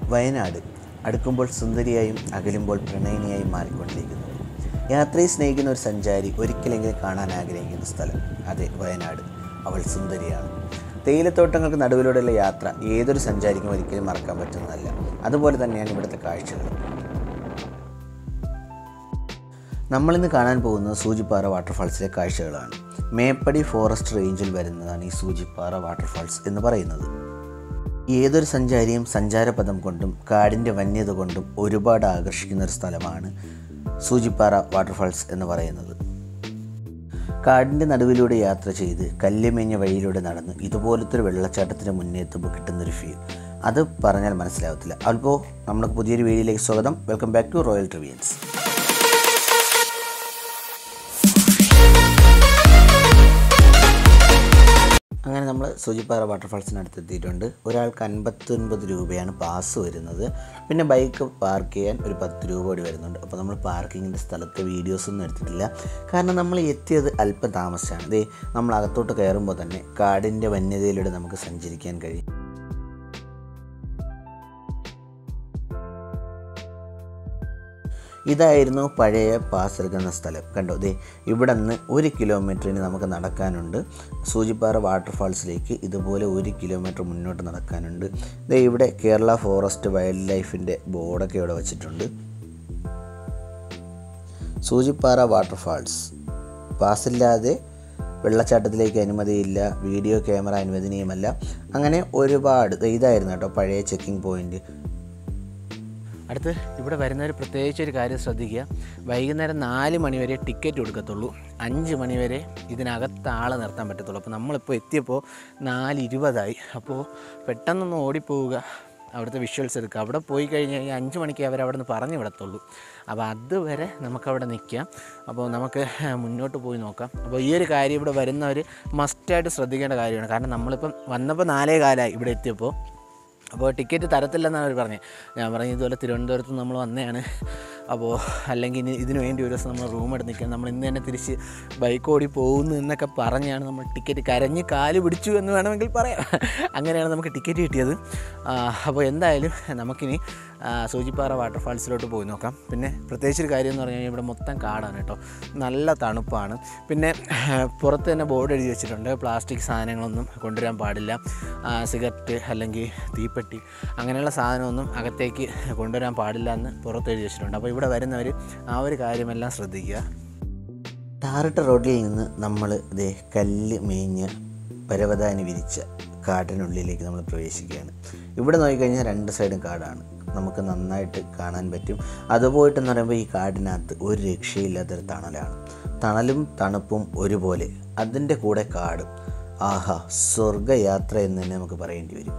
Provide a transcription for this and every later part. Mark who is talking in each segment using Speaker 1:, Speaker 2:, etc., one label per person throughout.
Speaker 1: വയനാട് അടുക്കുമ്പോൾ സുന്ദരിയായും അകലുമ്പോൾ പ്രണയിനിയായും മാറിക്കൊണ്ടിരിക്കുന്നത് യാത്രയെ സ്നേഹിക്കുന്ന ഒരു സഞ്ചാരി ഒരിക്കലെങ്കിലും കാണാൻ ആഗ്രഹിക്കുന്ന സ്ഥലം അതെ വയനാട് അവൾ സുന്ദരിയാണ് തേയിലത്തോട്ടങ്ങൾക്ക് നടുവിലൂടെയുള്ള യാത്ര ഏതൊരു സഞ്ചാരിക്കും ഒരിക്കലും മറക്കാൻ പറ്റുന്നതല്ല അതുപോലെ തന്നെയാണ് ഇവിടുത്തെ കാഴ്ചകൾ നമ്മളിന്ന് കാണാൻ പോകുന്നത് സൂചിപ്പാറ വാട്ടർഫാൾസിലെ കാഴ്ചകളാണ് മേപ്പടി ഫോറസ്റ്റ് റേഞ്ചിൽ വരുന്നതാണ് ഈ സൂചിപ്പാറ വാട്ടർഫാൾസ് എന്ന് പറയുന്നത് ഏതൊരു സഞ്ചാരിയും സഞ്ചാരപഥം കൊണ്ടും കാടിൻ്റെ വന്യത കൊണ്ടും ഒരുപാട് ആകർഷിക്കുന്ന ഒരു സ്ഥലമാണ് സൂചിപ്പാറ വാട്ടർഫാൾസ് എന്ന് പറയുന്നത് കാടിൻ്റെ നടുവിലൂടെ യാത്ര ചെയ്ത് കല്ലുമേഞ്ഞ വഴിയിലൂടെ നടന്ന് ഇതുപോലത്തെ ഒരു വെള്ളച്ചാട്ടത്തിന് മുന്നേ എത്തുമ്പോൾ കിട്ടുന്നൊരു ഫീൽ അത് പറഞ്ഞാൽ മനസ്സിലാവത്തില്ല അപ്പോൾ നമ്മുടെ പുതിയൊരു വീഡിയോയിലേക്ക് സ്വാഗതം welcome back to Royal Trivians അങ്ങനെ നമ്മൾ സൂചിപ്പാറ വാട്ടർഫാൾസിനടുത്ത് എത്തിയിട്ടുണ്ട് ഒരാൾക്ക് അൻപത്തൊൻപത് രൂപയാണ് പാസ് വരുന്നത് പിന്നെ ബൈക്ക് പാർക്ക് ചെയ്യാൻ ഒരു പത്ത് രൂപ കൂടി വരുന്നുണ്ട് അപ്പോൾ നമ്മൾ പാർക്കിങ്ങിൻ്റെ സ്ഥലത്തെ വീഡിയോസൊന്നും എടുത്തിട്ടില്ല കാരണം നമ്മൾ എത്തിയത് അല്പം താമസിച്ചാണ് ഇതേ നമ്മൾ അകത്തോട്ട് കയറുമ്പോൾ തന്നെ കാടിൻ്റെ വന്യതയിലൂടെ നമുക്ക് സഞ്ചരിക്കാൻ കഴിയും ഇതായിരുന്നു പഴയ പാസ് എടുക്കുന്ന സ്ഥലം കണ്ടോ ദേ ഇവിടെ നിന്ന് ഒരു കിലോമീറ്ററിന് നമുക്ക് നടക്കാനുണ്ട് സൂചിപ്പാറ വാട്ടർഫാൾസിലേക്ക് ഇതുപോലെ ഒരു കിലോമീറ്റർ മുന്നോട്ട് നടക്കാനുണ്ട് ദേ ഇവിടെ കേരള ഫോറസ്റ്റ് വൈൽഡ് ലൈഫിൻ്റെ ബോർഡൊക്കെ ഇവിടെ വച്ചിട്ടുണ്ട് സൂചിപ്പാറ വാട്ടർഫാൾസ് പാസ്സില്ലാതെ വെള്ളച്ചാട്ടത്തിലേക്ക് അനുമതിയില്ല വീഡിയോ ക്യാമറ അനുവദനീയമല്ല അങ്ങനെ ഒരുപാട് ദേ ഇതായിരുന്നു കേട്ടോ പഴയ ചെക്കിംഗ് പോയിന്റ്
Speaker 2: അടുത്ത് ഇവിടെ വരുന്നവർ പ്രത്യേകിച്ച് ഒരു കാര്യം ശ്രദ്ധിക്കുക വൈകുന്നേരം നാല് മണി വരെ ടിക്കറ്റ് കൊടുക്കത്തുള്ളൂ അഞ്ച് മണി വരെ ഇതിനകത്ത് ആളെ നിർത്താൻ പറ്റത്തുള്ളൂ അപ്പോൾ നമ്മളിപ്പോൾ എത്തിയപ്പോൾ നാല് ഇരുപതായി അപ്പോൾ പെട്ടെന്നൊന്ന് ഓടിപ്പോവുക അവിടുത്തെ വിഷ്വൽസ് എടുക്കുക അവിടെ പോയി കഴിഞ്ഞ് കഴിഞ്ഞാൽ അഞ്ച് മണിക്ക് അവർ അവിടെ നിന്ന് പറഞ്ഞു വിടത്തുള്ളൂ അപ്പോൾ അതുവരെ നമുക്കവിടെ നിൽക്കാം അപ്പോൾ നമുക്ക് മുന്നോട്ട് പോയി നോക്കാം അപ്പോൾ ഈ ഒരു കാര്യം ഇവിടെ വരുന്നവർ മസ്റ്റായിട്ട് ശ്രദ്ധിക്കേണ്ട കാര്യമാണ് കാരണം നമ്മളിപ്പം വന്നപ്പോൾ നാലേ കാലമായി ഇവിടെ എത്തിയപ്പോൾ അപ്പോൾ ടിക്കറ്റ് തരത്തില്ലെന്നാണ് അവർ പറഞ്ഞത് ഞാൻ പറഞ്ഞു ഇതുപോലെ തിരുവനന്തപുരത്ത് നമ്മൾ വന്നതാണ് അപ്പോൾ അല്ലെങ്കിൽ ഇനി ഇതിനു വേണ്ടി ഒരു ദിവസം നമ്മൾ റൂം എടുത്ത് നിൽക്കാൻ നമ്മൾ ഇന്ന് തന്നെ തിരിച്ച് ബൈക്ക് ഓടി പോകുന്നു എന്നൊക്കെ പറഞ്ഞാണ് നമ്മൾ ടിക്കറ്റ് കരഞ്ഞ് കാല് പിടിച്ചു എന്ന് വേണമെങ്കിൽ പറയാം അങ്ങനെയാണ് നമുക്ക് ടിക്കറ്റ് കിട്ടിയത് ആ, അപ്പോൾ എന്തായാലും നമുക്കിനി ആ, സൂചിപ്പാറ വാട്ടർഫാൾസിലോട്ട് പോയി നോക്കാം പിന്നെ പ്രത്യേകിച്ച് ഒരു കാര്യം എന്ന് പറഞ്ഞു കഴിഞ്ഞാൽ ഇവിടെ മൊത്തം കാടാണ് കേട്ടോ നല്ല തണുപ്പാണ് പിന്നെ പുറത്ത് തന്നെ ബോർഡ് എഴുതി വെച്ചിട്ടുണ്ട് പ്ലാസ്റ്റിക് സാധനങ്ങളൊന്നും കൊണ്ടുവരാൻ പാടില്ല ആ, സിഗരറ്റ് അല്ലെങ്കിൽ തീപ്പെട്ടി അങ്ങനെയുള്ള സാധനമൊന്നും അകത്തേക്ക് കൊണ്ടുവരാൻ പാടില്ല എന്ന് പുറത്ത് എഴുതി വെച്ചിട്ടുണ്ട് അപ്പോൾ ഇവിടെ വരുന്നവർ ആ ഒരു കാര്യമെല്ലാം ശ്രദ്ധിക്കുക
Speaker 1: ടാറിട്ട റോഡിൽ നിന്ന് നമ്മൾ ഇതേ കല്ല് മേഞ്ഞ പരവതാനി വിരിച്ച കാട്ടിനുള്ളിലേക്ക് നമ്മൾ പ്രവേശിക്കുകയാണ് ഇവിടെ നോക്കിക്കഴിഞ്ഞാൽ രണ്ട് സൈഡും കാടാണ് നമുക്ക് നന്നായിട്ട് കാണാൻ പറ്റും അതുപോയിട്ടെന്ന് പറയുമ്പോൾ ഈ കാടിനകത്ത് ഒരു രക്ഷയില്ലാത്തൊരു തണലാണ് തണലും തണുപ്പും ഒരുപോലെ അതിൻ്റെ കൂടെ കാടും ആഹാ സ്വർഗയാത്ര എന്ന് തന്നെ നമുക്ക് പറയേണ്ടി വരും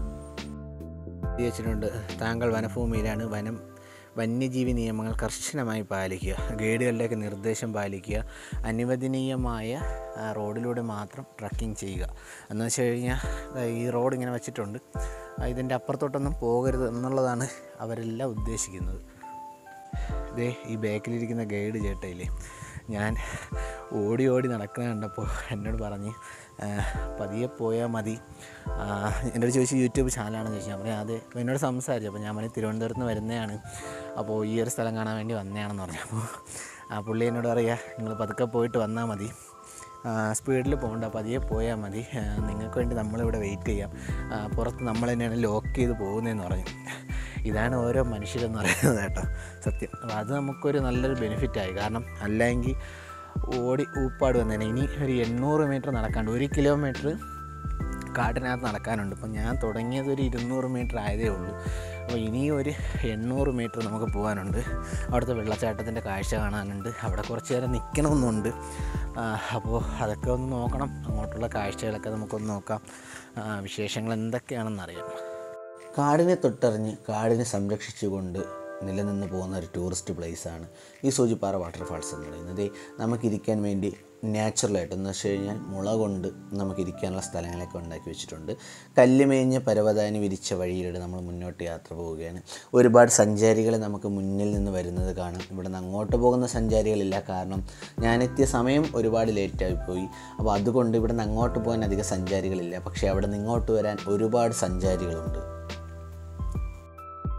Speaker 2: എഴുതി വെച്ചിട്ടുണ്ട് താങ്കൾ വനഭൂമിയിലാണ് വനം വന്യജീവി നിയമങ്ങൾ കർശനമായി പാലിക്കുക ഗൈഡുകളുടെയൊക്കെ നിർദ്ദേശം പാലിക്കുക അനുവദനീയമായ ആ, റോഡിലൂടെ മാത്രം ട്രക്കിംഗ് ചെയ്യുക എന്ന് വെച്ച് കഴിഞ്ഞാൽ ദാ ഈ റോഡ് ഇങ്ങനെ വെച്ചിട്ടുണ്ട് ആ, ഇതിൻ്റെ അപ്പുറത്തോട്ടൊന്നും പോകരുത് എന്നുള്ളതാണ് അവരെല്ലാം ഉദ്ദേശിക്കുന്നത് ഇതേ ഈ ബാക്കിലിരിക്കുന്ന ഗൈഡ് ചേട്ടയില്ലേ ഞാൻ ഓടി ഓടി നടക്കുന്ന കണ്ടപ്പോൾ എന്നോട് പറഞ്ഞ് "ആ, പതിയെ പോയാൽ മതി ആ, എന്നോട് ചോദിച്ചു യൂട്യൂബ് ചാനലാണെന്ന് ചോദിച്ചു ഞാൻ പറഞ്ഞു അതെ അപ്പോൾ എന്നോട് സംസാരിച്ചു അപ്പോൾ ഞാൻ പറഞ്ഞു തിരുവനന്തപുരത്ത് നിന്ന് വരുന്നതാണ് അപ്പോൾ ഈ ഒരു സ്ഥലം കാണാൻ വേണ്ടി വന്നതാണെന്ന് പറഞ്ഞു അപ്പോൾ ആ പുള്ളി എന്നോട് പറയുക നിങ്ങൾ പതുക്കെ പോയിട്ട് വന്നാൽ മതി സ്പീഡിൽ പോകണ്ട പതിയെ പോയാൽ മതി ആ, നിങ്ങൾക്ക് വേണ്ടി നമ്മളിവിടെ വെയിറ്റ് ചെയ്യാം ആ, പുറത്ത് നമ്മൾ തന്നെയാണ് ലോക്ക് ചെയ്ത് പോകുന്നതെന്ന് പറഞ്ഞു ഇതാണ് ഓരോ മനുഷ്യരെന്ന് പറയുന്നത് കേട്ടോ സത്യം അപ്പോൾ അത് നമുക്കൊരു നല്ലൊരു ബെനിഫിറ്റായി കാരണം അല്ലെങ്കിൽ ഓടി ഊപ്പാട് വന്നേനെ ഇനി ഒരു എണ്ണൂറ് മീറ്റർ നടക്കാണ്ട് ഒരു കിലോമീറ്റർ കാട്ടിനകത്ത് നടക്കാനുണ്ട് ഇപ്പം ഞാൻ തുടങ്ങിയത് ഒരു ഇരുന്നൂറ് മീറ്റർ ആയതേ ഉള്ളൂ അപ്പോൾ ഇനി ഒരു എണ്ണൂറ് മീറ്റർ നമുക്ക് പോകാനുണ്ട് അവിടുത്തെ വെള്ളച്ചാട്ടത്തിൻ്റെ കാഴ്ച കാണാനുണ്ട് അവിടെ കുറച്ച് നേരം നിൽക്കണമെന്നുണ്ട് ആ, അപ്പോൾ അതൊക്കെ ഒന്ന് നോക്കണം അങ്ങോട്ടുള്ള കാഴ്ചകളൊക്കെ നമുക്കൊന്ന് നോക്കാം ആ, വിശേഷങ്ങൾ എന്തൊക്കെയാണെന്നറിയാം
Speaker 1: കാടിനെ തൊട്ടറിഞ്ഞ് കാടിനെ സംരക്ഷിച്ചുകൊണ്ട് നിലനിന്ന് പോകുന്ന ഒരു ടൂറിസ്റ്റ് പ്ലേസാണ് ഈ സൂചിപ്പാറ വാട്ടർഫാൾസ് എന്ന് പറയുന്നത് നമുക്കിരിക്കാൻ വേണ്ടി നാച്ചുറലായിട്ട് എന്ന് വെച്ച് കഴിഞ്ഞാൽ മുള കൊണ്ട് നമുക്കിരിക്കാനുള്ള സ്ഥലങ്ങളൊക്കെ ഉണ്ടാക്കി വെച്ചിട്ടുണ്ട് കല്ലുമേഞ്ഞ പരവതാനി വിരിച്ച വഴിയിലൂടെ നമ്മൾ മുന്നോട്ട് യാത്ര പോവുകയാണ് ഒരുപാട് സഞ്ചാരികളെ നമുക്ക് മുന്നിൽ നിന്ന് വരുന്നത് കാണാം ഇവിടെ നിന്ന് അങ്ങോട്ട് പോകുന്ന സഞ്ചാരികളില്ല കാരണം ഞാനെത്തിയ സമയം ഒരുപാട് ലേറ്റായി പോയി അപ്പോൾ അതുകൊണ്ട് ഇവിടെ നിന്ന് അങ്ങോട്ട് പോകാൻ അധികം സഞ്ചാരികളില്ല പക്ഷേ അവിടെ നിന്ന് ഇങ്ങോട്ട് വരാൻ ഒരുപാട് സഞ്ചാരികളുണ്ട്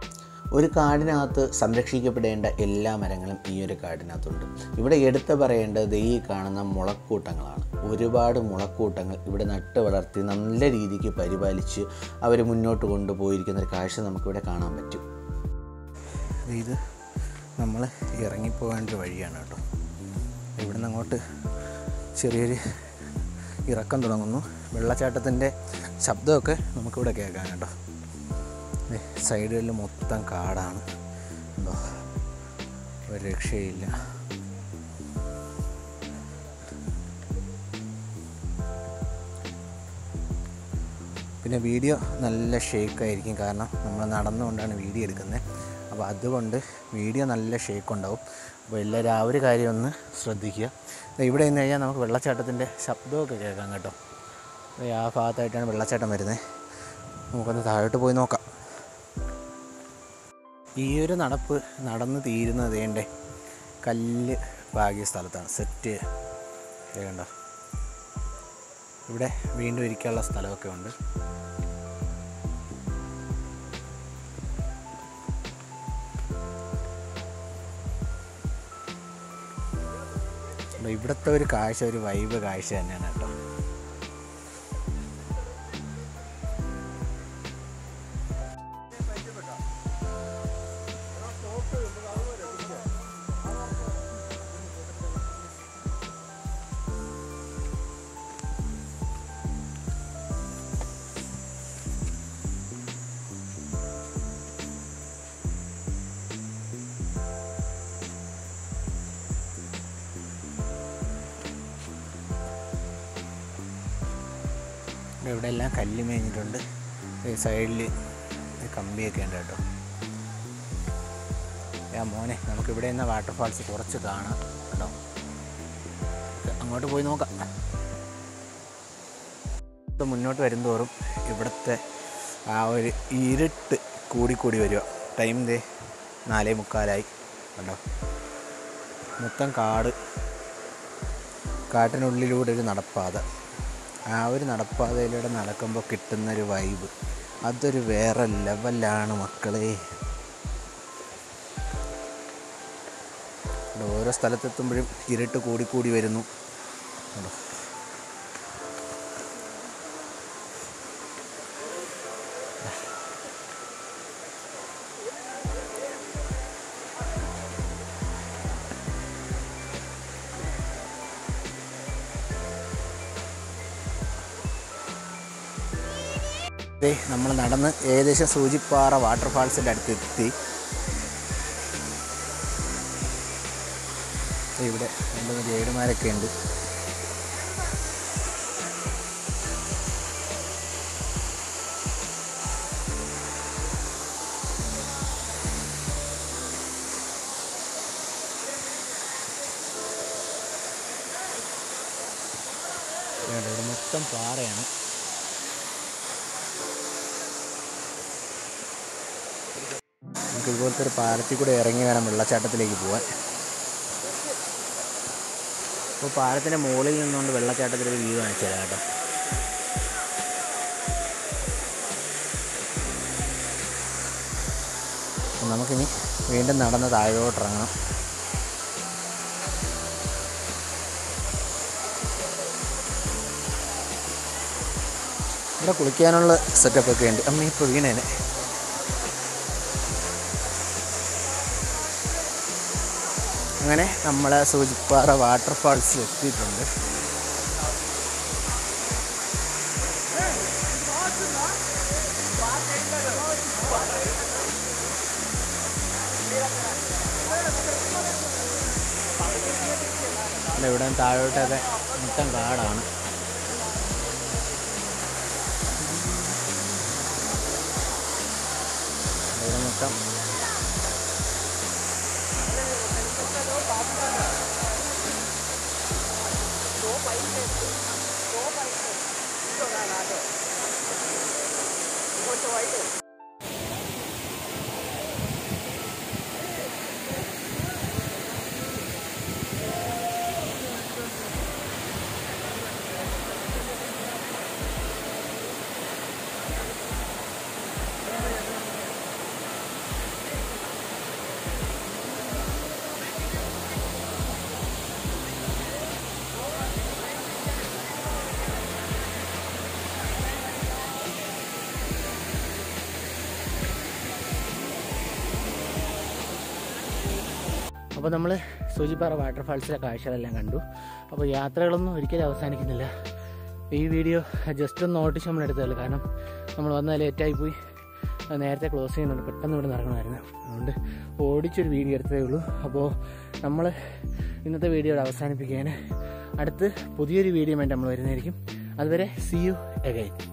Speaker 1: ഒരു കാടിനകത്ത് സംരക്ഷിക്കപ്പെടേണ്ട എല്ലാ മരങ്ങളും ഈ ഒരു കാടിനകത്തുണ്ട് ഇവിടെ എടുത്തു പറയേണ്ടത് ഈ കാണുന്ന മുളക്കൂട്ടങ്ങളാണ് ഒരുപാട് മുളക്കൂട്ടങ്ങൾ ഇവിടെ നട്ട് വളർത്തി നല്ല രീതിക്ക് പരിപാലിച്ച് അവർ മുന്നോട്ട് കൊണ്ടുപോയിരിക്കുന്ന ഒരു കാഴ്ച നമുക്കിവിടെ കാണാൻ പറ്റും
Speaker 2: ഇത് നമ്മൾ ഇറങ്ങിപ്പോകേണ്ട ഒരു വഴിയാണ് കേട്ടോ ഇവിടെ നിന്ന് അങ്ങോട്ട് ചെറിയൊരു ഇറക്കം തുടങ്ങുന്നു വെള്ളച്ചാട്ടത്തിൻ്റെ ശബ്ദമൊക്കെ നമുക്കിവിടെ കേൾക്കാം കേട്ടോ ദേ സൈഡുകളിൽ മൊത്തം കാടാണ് ഉണ്ടോ ഒരു രക്ഷയില്ല പിന്നെ വീഡിയോ നല്ല ഷേക്കായിരിക്കും കാരണം നമ്മൾ നടന്നുകൊണ്ടാണ് വീഡിയോ എടുക്കുന്നത് അപ്പോൾ അതുകൊണ്ട് വീഡിയോ നല്ല ഷേക്ക് ഉണ്ടാവും അപ്പോൾ എല്ലാവരും ആ ഒരു കാര്യം ഒന്ന് ശ്രദ്ധിക്കുക ദേ ഇവിടെ നിന്ന് കഴിഞ്ഞാൽ നമുക്ക് വെള്ളച്ചാട്ടത്തിൻ്റെ ശബ്ദമൊക്കെ കേൾക്കാം കേട്ടോ ദേ ആ ഭാഗത്തായിട്ടാണ് വെള്ളച്ചാട്ടം വരുന്നത് നമുക്കൊന്ന് താഴോട്ട് പോയി നോക്കാം ഈ ഒരു നടപ്പ് നടന്ന് തീരുന്നത് വേണ്ടേ കല്ല് പാകിയ സ്ഥലത്താണ് സെറ്റ് കണ്ടോ ഇവിടെ വീണ്ടും ഇരിക്കാനുള്ള സ്ഥലമൊക്കെ ഉണ്ട് അപ്പോൾ ഇവിടുത്തെ ഒരു കാഴ്ച ഒരു വൈബ് കാഴ്ച തന്നെയാണ് കേട്ടോ ഇവിടെ എല്ലാം കല്ല് മേഞ്ഞിട്ടുണ്ട് ഈ സൈഡിൽ കമ്പിയൊക്കെ ഉണ്ട് കേട്ടോ ആ മോനെ നമുക്ക് ഇവിടെ നിന്ന് വാട്ടർഫാൾസ് കുറച്ച് കാണാം കേട്ടോ അങ്ങോട്ട് പോയി നോക്കാം ഇപ്പം മുന്നോട്ട് വരുന്തോറും ഇവിടുത്തെ ആ ഒരു ഇരുട്ട് കൂടിക്കൂടി വരിക ടൈം ദേ നാലേ മുക്കാലായി കണ്ടോ മൊത്തം കാട് കാട്ടിനുള്ളിലൂടെ ഒരു നടപ്പാത ആ ഒരു നടപ്പാതയിലൂടെ നടക്കുമ്പോൾ കിട്ടുന്നൊരു വൈബ് അതൊരു വേറെ ലെവലാണ് മക്കളെ ഇവിടെ ഓരോ സ്ഥലത്തെത്തുമ്പോഴും ഇരുട്ട് കൂടിക്കൂടി വരുന്നു കണ്ടോ? ദേ നമ്മൾ നടന്ന് ഏകദേശം സൂചിപ്പാറ വാട്ടർഫാൾസിൻ്റെ അടുത്ത് എത്തി ദേ ഇവിടെ രണ്ട് മൂന്ന് ഗൈഡുമാരൊക്കെ ഉണ്ട് ദേ ഇവിടെ മൊത്തം പാറയാണ് നമുക്ക് ഇതുപോലത്തെ ഒരു പാലത്തിൽ കൂടെ ഇറങ്ങി വേണം വെള്ളച്ചാട്ടത്തിലേക്ക് പോകാൻ അപ്പോൾ പാലത്തിൻ്റെ മുകളിൽ നിന്നുകൊണ്ട് വെള്ളച്ചാട്ടത്തിലൊരു വ്യൂ കാണിച്ചു തരാം കേട്ടോ അപ്പോൾ നമുക്കിനി വീണ്ടും നടന്ന് താഴോട്ട് ഇറങ്ങണം ഇവിടെ കുളിക്കാനുള്ള സെറ്റപ്പൊക്കെ ഉണ്ട് അമ്മ ഇപ്പോൾ വീണേനെ അങ്ങനെ നമ്മൾ സൂചിപ്പാറ വാട്ടർഫാൾസ് എത്തിയിട്ടുണ്ട് അല്ല ഇവിടെ താഴോട്ടൊക്കെ മൊത്തം കാടാണ് ഇവിടെ മൊത്തം അപ്പോൾ നമ്മൾ സൂചിപ്പാറ വാട്ടർഫാൾസിലെ കാഴ്ചകളെല്ലാം കണ്ടു അപ്പോൾ യാത്രകളൊന്നും ഒരിക്കലും അവസാനിക്കുന്നില്ല ഈ വീഡിയോ ജസ്റ്റ് ഒന്ന് ഓട്ടിച്ച് നമ്മൾ എടുത്തതല്ല കാരണം നമ്മൾ വന്നാൽ ലേറ്റായി പോയി അത് നേരത്തെ ക്ലോസ് ചെയ്യുന്നുണ്ട് പെട്ടെന്ന് ഇവിടെ ഇറങ്ങണമായിരുന്നു അതുകൊണ്ട് ഓടിച്ചൊരു വീഡിയോ എടുത്തതേ ഉള്ളൂ അപ്പോൾ നമ്മൾ ഇന്നത്തെ വീഡിയോ ഇവിടെ അവസാനിപ്പിക്കുകയാണ് അടുത്ത് പുതിയൊരു വീഡിയോ വേണ്ടി നമ്മൾ വരുന്നതായിരിക്കും അതുവരെ സി യു എഗൈൻ